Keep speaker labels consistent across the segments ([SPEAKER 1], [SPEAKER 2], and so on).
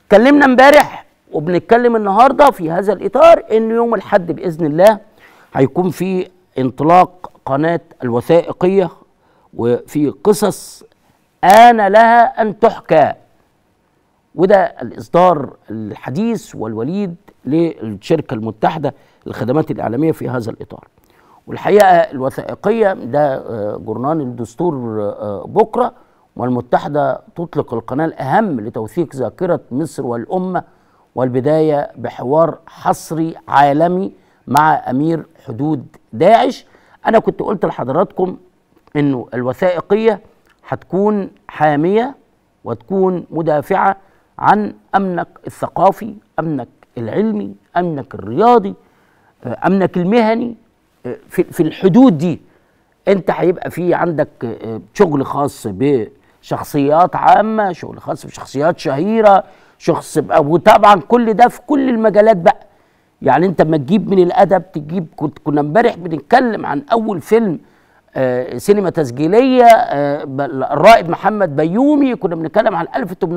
[SPEAKER 1] اتكلمنا امبارح وبنتكلم النهارده في هذا الاطار ان يوم الاحد باذن الله هيكون في انطلاق قناه الوثائقيه وفي قصص آن لها أن تحكى وده الإصدار الحديث والوليد للشركة المتحدة للخدمات الإعلامية في هذا الإطار والحقيقة الوثائقية ده جورنان الدستور بكرة والمتحدة تطلق القناة الأهم لتوثيق ذاكرة مصر والأمة والبداية بحوار حصري عالمي مع أمير حدود داعش أنا كنت قلت لحضراتكم انه الوثائقيه هتكون حاميه وتكون مدافعه عن امنك الثقافي امنك العلمي امنك الرياضي امنك المهني في في الحدود دي انت هيبقى في عندك شغل خاص بشخصيات عامه شغل خاص بشخصيات شهيره شخص وطبعا كل ده في كل المجالات بقى يعني انت لما تجيب من الادب تجيب كنت كنا امبارح بنتكلم عن اول فيلم آه سينما تسجيليه آه الرائد محمد بيومي كنا بنتكلم عن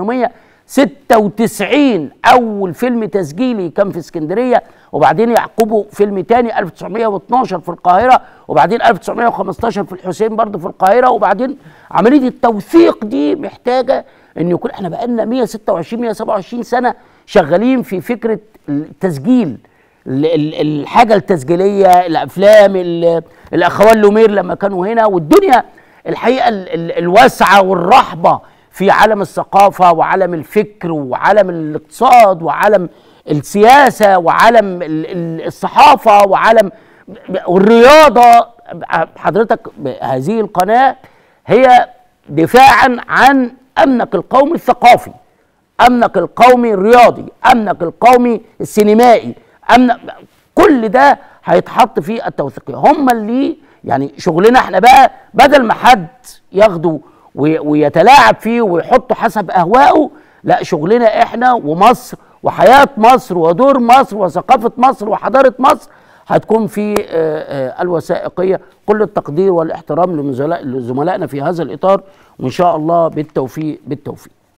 [SPEAKER 1] 1896 اول فيلم تسجيلي كان في اسكندريه وبعدين يعقبه فيلم تاني 1912 في القاهره وبعدين 1915 في الحسين برضه في القاهره وبعدين عمليه التوثيق دي محتاجه ان يكون احنا بقالنا 126 127 سنه شغالين في فكره التسجيل الحاجه التسجيليه الافلام الاخوان لومير لما كانوا هنا والدنيا الحقيقه الواسعه والرحبه في عالم الثقافه وعالم الفكر وعالم الاقتصاد وعالم السياسه وعالم الصحافه وعالم والرياضه حضرتك هذه القناه هي دفاعا عن امنك القومي الثقافي امنك القومي الرياضي امنك القومي السينمائي امن كل ده هيتحط في التوثيقيه هم اللي يعني شغلنا احنا بقى بدل ما حد ياخده ويتلاعب فيه ويحطه حسب اهوائه لا شغلنا احنا ومصر وحياه مصر ودور مصر وثقافه مصر وحضاره مصر هتكون في الوثائقيه كل التقدير والاحترام لزملائنا في هذا الاطار وان شاء الله بالتوفيق بالتوفيق